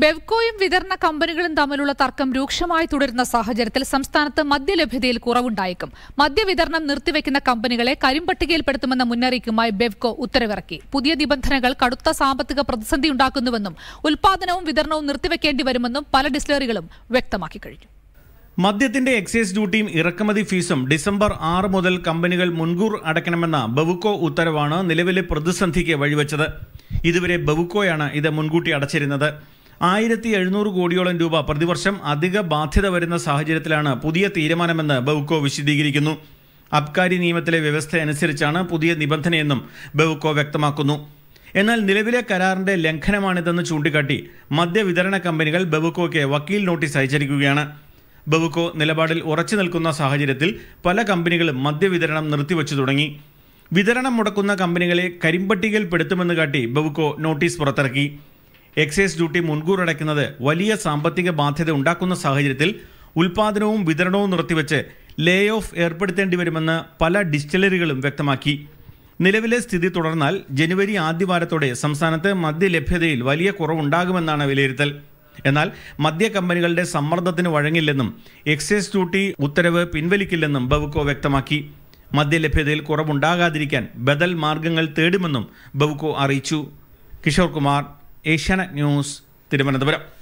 ബെവ്കോയും വിതരണ കമ്പനികളും തമ്മിലുള്ള തർക്കം രൂക്ഷമായി തുടരുന്ന സാഹചര്യത്തിൽ സംസ്ഥാനത്ത് മദ്യലഭ്യതയിൽ കുറവുണ്ടായേക്കും മദ്യവിതരണം നിർത്തിവെക്കുന്ന കമ്പനികളെ കരിമ്പട്ടികയിൽപ്പെടുത്തുമെന്ന മുന്നറിയിപ്പുമായി ബെവ്കോ ഉത്തരവിറക്കി പുതിയ നിബന്ധനകൾ കടുത്ത സാമ്പത്തിക പ്രതിസന്ധി ഉണ്ടാക്കുന്നുവെന്നും ഉൽപാദനവും വിതരണവും നിർത്തിവെക്കേണ്ടി വരുമെന്നും പല ഡിസ്റ്റിലറികളും വ്യക്തമാക്കി കഴിഞ്ഞു മദ്യത്തിന്റെ എക്സൈസ് ഡ്യൂട്ടിയും ഇറക്കുമതി ഫീസും ഡിസംബർ ആറ് മുതൽ കമ്പനികൾ മുൻകൂർ അടയ്ക്കണമെന്ന ബവുക്കോ ഉത്തരവാണ് നിലവിലെ പ്രതിസന്ധിക്ക് വഴിവെച്ചത് ഇതുവരെ ബവുക്കോയാണ് ഇത് മുൻകൂട്ടി അടച്ചിരുന്നത് ആയിരത്തി എഴുന്നൂറ് കോടിയോളം രൂപ പ്രതിവർഷം അധിക ബാധ്യത വരുന്ന സാഹചര്യത്തിലാണ് പുതിയ തീരുമാനമെന്ന് ബവുക്കോ വിശദീകരിക്കുന്നു അബ്കാരി നിയമത്തിലെ വ്യവസ്ഥ അനുസരിച്ചാണ് പുതിയ നിബന്ധനയെന്നും ബവുക്കോ വ്യക്തമാക്കുന്നു എന്നാൽ നിലവിലെ കരാറിന്റെ ലംഘനമാണിതെന്ന് ചൂണ്ടിക്കാട്ടി മദ്യവിതരണ കമ്പനികൾ ബവുക്കോയ്ക്ക് വക്കീൽ നോട്ടീസ് അയച്ചിരിക്കുകയാണ് ബവുക്കോ നിലപാടിൽ ഉറച്ചു നിൽക്കുന്ന സാഹചര്യത്തിൽ പല കമ്പനികളും മദ്യവിതരണം നിർത്തിവച്ചു തുടങ്ങി വിതരണം മുടക്കുന്ന കമ്പനികളെ കരിമ്പട്ടികയിൽപ്പെടുത്തുമെന്ന് കാട്ടി ബവുക്കോ നോട്ടീസ് പുറത്തിറക്കി എക്സൈസ് ഡ്യൂട്ടി മുൻകൂർ അടയ്ക്കുന്നത് വലിയ സാമ്പത്തിക ബാധ്യത ഉണ്ടാക്കുന്ന സാഹചര്യത്തിൽ ഉൽപാദനവും വിതരണവും നിർത്തിവെച്ച് ലേ ഓഫ് ഏർപ്പെടുത്തേണ്ടി വരുമെന്ന് പല ഡിസ്റ്റിലറികളും വ്യക്തമാക്കി നിലവിലെ സ്ഥിതി തുടർന്നാൽ ജനുവരി ആദ്യവാരത്തോടെ സംസ്ഥാനത്ത് മദ്യലഭ്യതയിൽ വലിയ കുറവുണ്ടാകുമെന്നാണ് വിലയിരുത്തൽ എന്നാൽ മദ്യ കമ്പനികളുടെ സമ്മർദ്ദത്തിന് വഴങ്ങില്ലെന്നും എക്സൈസ് ഡ്യൂട്ടി ഉത്തരവ് പിൻവലിക്കില്ലെന്നും ബവുക്കോ വ്യക്തമാക്കി മദ്യലഭ്യതയിൽ കുറവുണ്ടാകാതിരിക്കാൻ ബദൽ മാർഗങ്ങൾ തേടുമെന്നും ബവുക്കോ അറിയിച്ചു കിഷോർ കുമാർ ഏഷ്യാനെറ്റ് ന്യൂസ് തിരുവനന്തപുരം